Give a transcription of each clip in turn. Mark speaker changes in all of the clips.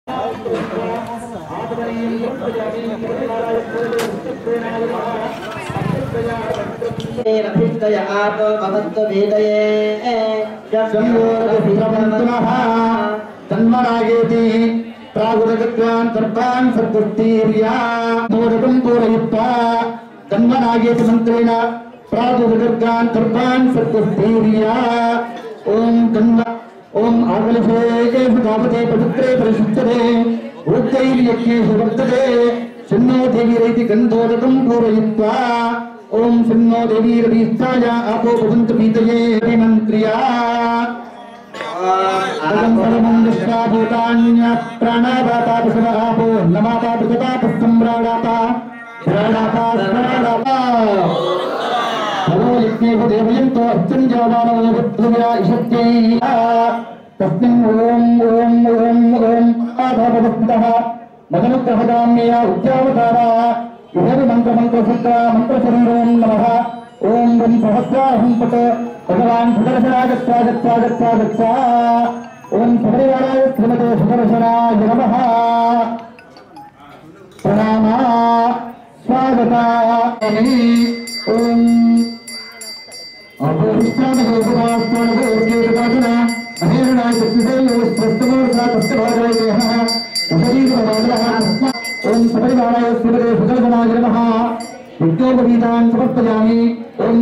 Speaker 1: रथिष्टय आपो भवन्तु वेदये
Speaker 2: संयोगपुनः तन्मरागेति प्रागुदगत्वान् सर्वान् सद्दुष्टीर्या मोदकं पूरयित्वा तन्मरागेति मन्त्रेण प्रागुदगर्गान् सर्वान् सद्दुष्टीर्या ॐ तन्म ॐ आकलशे सुधापते पवित्रे परिशुद्धते ऊर्जैर्यज्ञेषु वर्तते शन्नो देवीरैति गन्धोदकं पूरयित्वा ॐ शन्नो देवीरवीस्थाय आपो भवन्तु पीतये मन्त्र्या अहं सर्वं विश्वाभूतान्य प्राणापातापसमापो नमापापृतपापस्सम्राडापा प्राणापा स्मराडापा भवो यज्ञेषु देवयन्तो अत्यं जावानवो बुद्ध्या इषत्यै तस्मिन् ॐ ॐ ॐ ॐ आधाभवस्तः मदनुग्रहदाम्यया उद्यावतारा इहरि मन्त्रमन्त्रसुत्रा मन्त्रशरीरों नमः ॐ वं सहस्राहं पट भगवान् सुदर्शनागच्छागच्छागच्छागच्छ ॐ सबरिवाराय श्रीमते सुदर्शनाय नमः प्रणामा स्वागता ॐ ఓం సపరివారాయ శ్రీమతే సుదర్శనాయ నమః విద్యోపవీతాన్ సమర్పయామి ఓం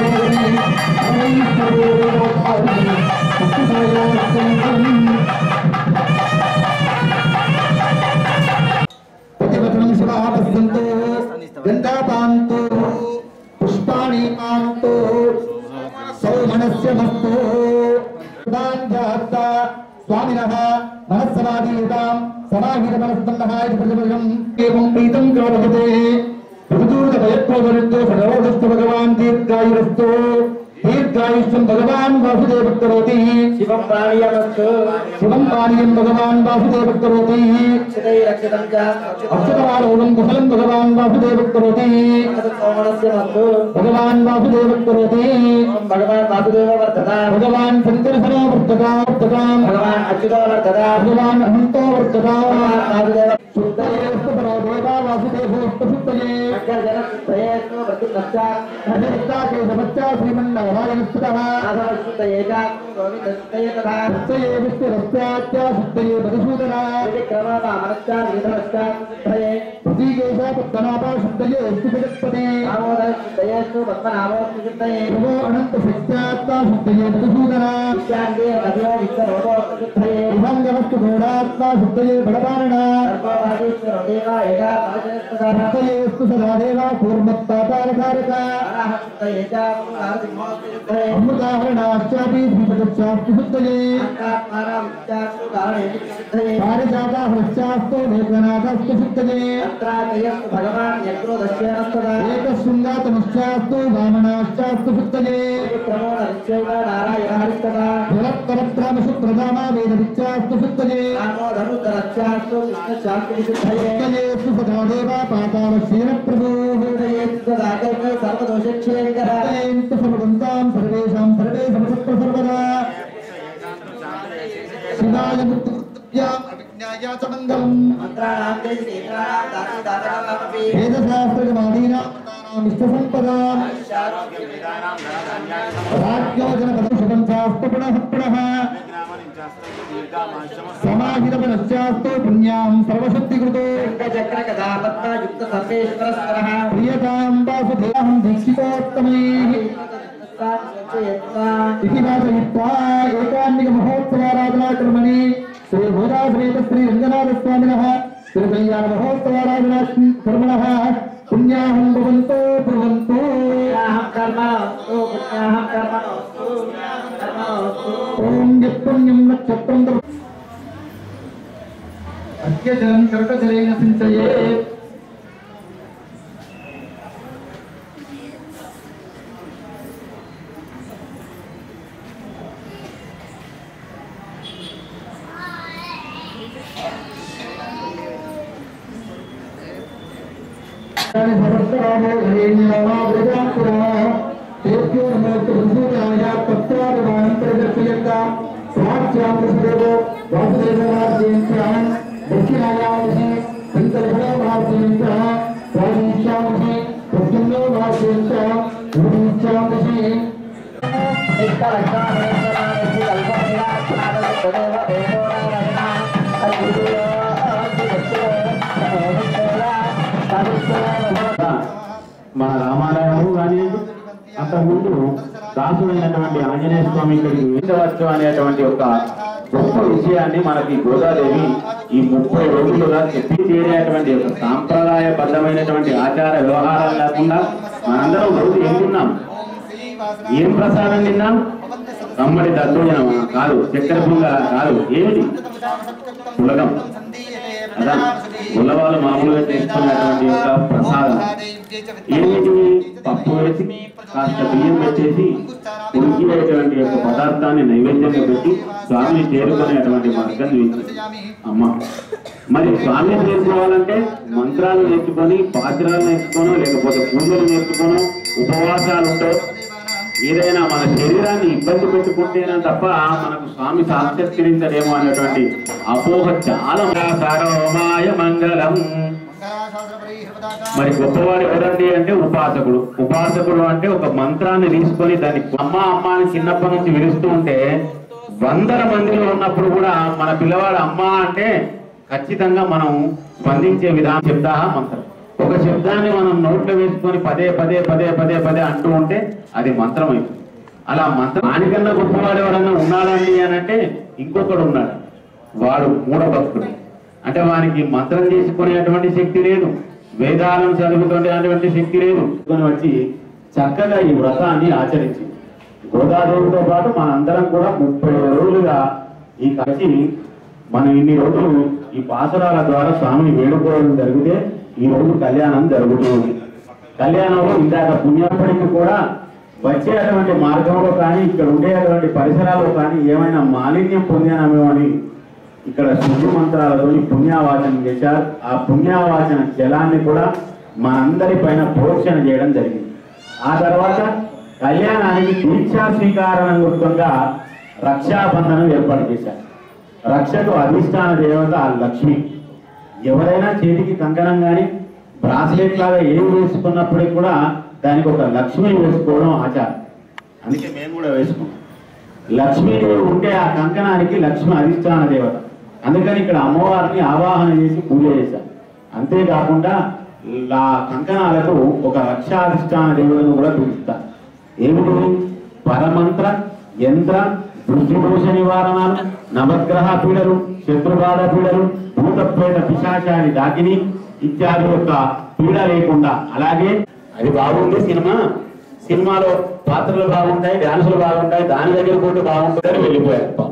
Speaker 2: ప్రతివచనం శివా పశ్యంతో గంగాపాంతో పుష్పాణి పాంతో సౌమనస్య మస్తో స్వామినః మనస్సమాధీతాం సమాహిత మనస్సన్నః ఇది ప్రతిపదం ఏవం ప్రీతం కావహతే ప్రతిదూత భయత్వరుద్ధో సర్వోదస్తు భగవాన్ దీర్ఘాయురస్తు దీర్ఘాయుష్యం భగవాన్ వాసుదేవ కరోతి
Speaker 1: शिवं प्राणियमस्तु
Speaker 2: శివం పానీయం భగవాన్ వాసుదేవ కరోతి
Speaker 1: रक्षितै रक्षितं च
Speaker 2: అక్షతమారోగం కుశలం భగవాన్ వాసుదేవ కరోతి
Speaker 1: सोमनस्य मस्तु
Speaker 2: భగవాన్ వాసుదేవ కరోతి
Speaker 1: ॐ भगवान् वासुदेव वर्धता
Speaker 2: భగవాన్ శంకరసనో వర్తతా వర్తతాం
Speaker 1: भगवान् अच्युतो वर्धता
Speaker 2: భగవాన్ అహంతో వర్తతా
Speaker 1: भगवान् वासुदेव
Speaker 2: శుద్ధయేస్తు పరో దేవా వాసుదేవోస్తు శుద్ధయే
Speaker 1: अग्रजनस्तयेस्तु वृत्तिनश्चात्
Speaker 2: అధిష్ఠా కేశవచ్చా శ్రీమన్నారాయణ స్థితః
Speaker 1: आधवस्तये च गोविन्दस्तये तथा
Speaker 2: శుద్ధయే విష్ణురస్యాత్యా శుద్ధయే మధుసూదన
Speaker 1: विक्रमवामनश्चात् विधवश्चात् भये
Speaker 2: ప్రతీకేశ పద్మనాభ శుద్ధయే అస్తు జగత్పదే
Speaker 1: आमोदस्तयेस्तु पद्मनाभोस्तु चिन्तये
Speaker 2: ప్రభో అనంత శక్త్యాత్మా శుద్ధయే మధుసూదన
Speaker 1: विद्यान्ते नदयो विश्वरोगोस्तु चिन्तये
Speaker 2: విభంగవస్తు గౌడాత్మా శుద్ధయే బడబారణ
Speaker 1: सर्वभागीश्वरो देव एका भवजस्तदा
Speaker 2: శుద్ధయేస్తు సదా దేవా కూర్మత్తాతారకారక
Speaker 1: आराहस्तये च पुनरासिंहोस्तु चिन्तये
Speaker 2: అమృతాహరణాశ్చాపి శ్రీపదశాస్తు శుద్ధయే
Speaker 1: अङ्गात्मानां विद्यास्तु कारणेति चिन्तये
Speaker 2: పారిజాతాహృశ్చాస్తు లేఖనాథస్తు శుద్ధయే
Speaker 1: अत्रातयस्तु भगवान् यज्ञो दस्येनस्तदा
Speaker 2: ఏకశృంగాతనుశ్చాస్తు వామనాశ్చాస్తు శుద్ధయే
Speaker 1: विक्रमो नरिश्चैव नारायणहरिस्तदा
Speaker 2: జలత్తరత్రామసు ప్రధానా వేద విచ్చాస్తు శుద్ధయే
Speaker 1: आमो धनुधरश्चास्तु कृष्णश्चास्तु विशुद्धये
Speaker 2: శుద్ధయేస్తు సదా దేవా పాతాల క్షీర ప్రభు
Speaker 1: सदाकल्पे सर्वदोषक्षेकरा
Speaker 2: శుద్ధయేంతు సమగంతాం సర్వేషాం సర్వే సమసత్వ సర్వదా శివాయ ముక్తియాం అవిజ్ఞాయ చ మంగళం
Speaker 1: मन्त्राणां देहि नेत्राणां दाति दातानामपि
Speaker 2: వేదశాస్త్రజమాదీనాం ఇష్టసంపదాం రాజ్యోజనపదం శుభం శాస్తు పునః పునః సమాహితమనశ్చాస్తు పుణ్యాం సర్వశక్తికృతో
Speaker 1: चक्रगदा पद्मयुक्तसर्वेश्वरस्वरः
Speaker 2: ప్రియతాం వాసుదేవం దీక్షితోత్తమైః इति वादयित्वा एकान्निक महोत्सवाराधनाकर्मणि श्री भूदाश्रेत श्री रङ्गनाथस्वामिनः श्री कल्याण महोत्सवाराधना कर्मणः पुण्याहं भवन्तो कुर्वन्तु
Speaker 1: पुण्याहं कर्म अस्तु पुण्याहं कर्म अस्तु कर्म अस्तु
Speaker 2: ॐ यत्पुण्यं नक्षत्रं तव अद्य जलं कर्कजलेन सिञ्चयेत् దక్షిణాయామహే పింతలో భారతీయంత ప్రాణీష్యామహే ప్రద్యుమ్నో భారతీయంత గురుష్యామహే
Speaker 3: మన రామాలయము కానీ అంతకుముందు దాసుడైనటువంటి ఆంజనేయ స్వామి ఇక్కడికి వేసవచ్చు అనేటువంటి ఒక గొప్ప విషయాన్ని మనకి గోదాదేవి ఈ ముప్పై రోజులుగా చెప్పి చేరేటువంటి ఒక సాంప్రదాయబద్ధమైనటువంటి ఆచార వ్యవహారాలు లేకుండా మనందరం రోజు ఏం తిన్నాం ఏం ప్రసాదం తిన్నాం కమ్మడి దద్దోజనమా కాదు చక్కెర పుల్ల కాదు ఏమిటి పులగం అదా పుల్లవాళ్ళు మామూలుగా చేసుకున్నటువంటి యొక్క ప్రసాదం ఏమిటి పప్పు వేసి కాస్త బియ్యం పెట్టేసి ఉడికినటువంటి యొక్క పదార్థాన్ని నైవేద్యంగా పెట్టి స్వామిని చేరుకునేటువంటి మార్గం చూపించింది అమ్మ మరి స్వామిని చేరుకోవాలంటే మంత్రాలు నేర్చుకొని పాత్రలు నేర్చుకోనో లేకపోతే పూజలు నేర్చుకోనో ఉపవాసాలు ఉంటాయి ఏదైనా మన శరీరాన్ని ఇబ్బంది పెట్టుకుంటేనే తప్ప మనకు స్వామి సాక్షాత్కరించడేమో అనేటువంటి అపోహ చాలా సర్వమాయ మంగళం మరి గొప్పవాడు ఎవరండి అంటే ఉపాసకుడు ఉపాసకుడు అంటే ఒక మంత్రాన్ని తీసుకొని దాన్ని అమ్మ అమ్మ అని చిన్నప్పటి నుంచి విలుస్తూ ఉంటే వందల మందిలో ఉన్నప్పుడు కూడా మన పిల్లవాడు అమ్మ అంటే ఖచ్చితంగా మనం స్పందించే విధానం శబ్దా మంత్రం ఒక శబ్దాన్ని మనం నోట్లో వేసుకొని పదే పదే పదే పదే పదే అంటూ ఉంటే అది మంత్రం అయిపోతుంది అలా మంత్రం దానికన్నా గొప్పవాడు ఎవరన్నా ఉన్నాడండి అని అంటే ఇంకొకడు ఉన్నాడు వాడు మూఢభక్తుడు అంటే వానికి మంత్రం చేసుకునేటువంటి శక్తి లేదు వేదాలను చదువుకునేటువంటి శక్తి లేదు కొని వచ్చి చక్కగా ఈ వ్రతాన్ని ఆచరించి గోదాదేవితో పాటు మనందరం కూడా ముప్పై రోజులుగా ఈ కలిసి మనం ఇన్ని రోజులు ఈ పాసురాల ద్వారా స్వామిని వేడుకోవడం జరిగితే ఈ రోజు కళ్యాణం జరుగుతుంది కళ్యాణంలో ఇందాక పుణ్యప్పటికి కూడా వచ్చేటువంటి మార్గంలో కానీ ఇక్కడ ఉండేటువంటి పరిసరాల్లో కానీ ఏమైనా మాలిన్యం పొందామేమో అని ఇక్కడ శుద్ధి మంత్రాలతో ఈ పుణ్యావాచనం చేశారు ఆ పుణ్యావాచన జలాన్ని కూడా మనందరి పైన ప్రోక్షణ చేయడం జరిగింది ఆ తర్వాత కళ్యాణానికి దీక్షా స్వీకారం గుర్తంగా రక్షాబంధనం ఏర్పాటు చేశారు రక్షకు అధిష్టాన దేవత ఆ లక్ష్మి ఎవరైనా చేతికి కంకణం కానీ బ్రాస్లెట్ లాగా ఏం వేసుకున్నప్పటికీ కూడా దానికి ఒక లక్ష్మి వేసుకోవడం ఆచారం అందుకే మేము కూడా వేసుకున్నాం లక్ష్మీదేవి ఉంటే ఆ కంకణానికి లక్ష్మి అధిష్టాన దేవత అందుకని ఇక్కడ అమ్మవారిని ఆవాహన చేసి పూజ చేశారు అంతేకాకుండా ఆ కంకణాలకు ఒక రక్షాధిష్టాన దేవుడిని కూడా పిలుస్తారు ఏమిటి పరమంత్ర యంత్ర దృష్టిదోష నివారణలు నవగ్రహ పీడలు శత్రుబాధ పీడలు భూతపేట పిశాచాని దాకిని ఇత్యాది యొక్క పీడ లేకుండా అలాగే అది బాగుంది సినిమా సినిమాలో పాత్రలు బాగుంటాయి డాన్సులు బాగుంటాయి దాని దగ్గర కూడా బాగుంటుందని వెళ్ళిపోయారు పాపం.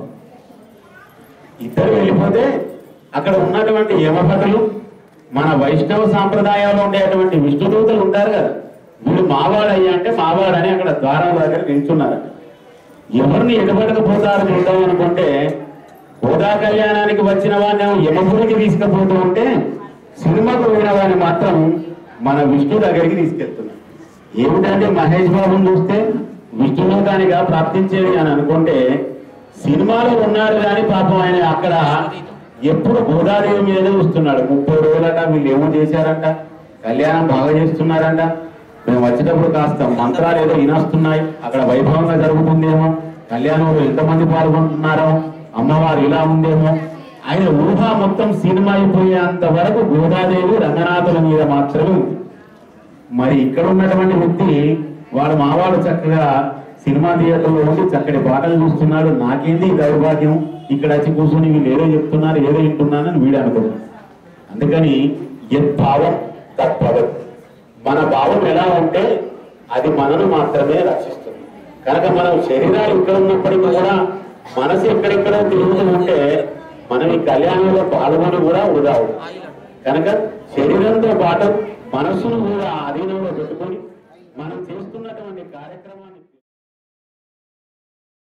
Speaker 3: ఇద్దరు వెళ్ళిపోతే అక్కడ ఉన్నటువంటి యమభటులు మన వైష్ణవ సాంప్రదాయంలో ఉండేటువంటి విష్ణుదూతలు ఉంటారు కదా వీళ్ళు మావాడు అయ్యా అంటే మావాడు అని అక్కడ ద్వారం దగ్గర నిల్చున్నారు ఎవరిని ఎటుపడకపోతారు చూద్దాం అనుకుంటే హోదా కళ్యాణానికి వచ్చిన వాడిని యమపురికి తీసుకుపోతూ ఉంటే సినిమాకు పోయిన వాడిని మాత్రం మన విష్ణు దగ్గరికి తీసుకెళ్తున్నారు ఏమిటంటే మహేష్ బాబుని చూస్తే విష్ణులోకానిగా ప్రాప్తించేది అని అనుకుంటే సినిమాలో ఉన్నారు కానీ పాపం ఆయన అక్కడ ఎప్పుడు గోదాదేవి మీద చూస్తున్నాడు ముప్పై రోజులట వీళ్ళు ఏమో చేశారంట కళ్యాణం బాగా చేస్తున్నారంట మేము వచ్చేటప్పుడు కాస్త మంత్రాలు ఏదో వినొస్తున్నాయి అక్కడ వైభవంగా జరుగుతుందేమో కళ్యాణంలో ఎంతమంది పాల్గొంటున్నారో అమ్మవారు ఇలా ఉందేమో ఆయన ఊహ మొత్తం సినిమా అయిపోయేంత వరకు గోదాదేవి రంగనాథుల మీద మాత్రమే ఉంది మరి ఇక్కడ ఉన్నటువంటి వ్యక్తి వాడు మావాడు చక్కగా సినిమా థియేటర్లో ఉండి చక్కటి పాటలు చూస్తున్నాడు నాకేంది ఈ దౌర్భాగ్యం ఇక్కడ వచ్చి కూర్చొని వీళ్ళు ఏదో చెప్తున్నారు ఏదో వింటున్నానని వీడు అనుకుంటున్నాడు అందుకని యద్భావం తత్భవత్ మన భావం ఎలా ఉంటే అది మనను మాత్రమే రక్షిస్తుంది కనుక మనం శరీరాలు ఇక్కడ ఉన్నప్పటికీ కూడా మనసు ఎక్కడెక్కడో తిరుగుతూ ఉంటే మనం ఈ కళ్యాణంలో పాల్గొని కూడా వృధా అవుతుంది కనుక శరీరంతో పాటు మనసును కూడా అధీనం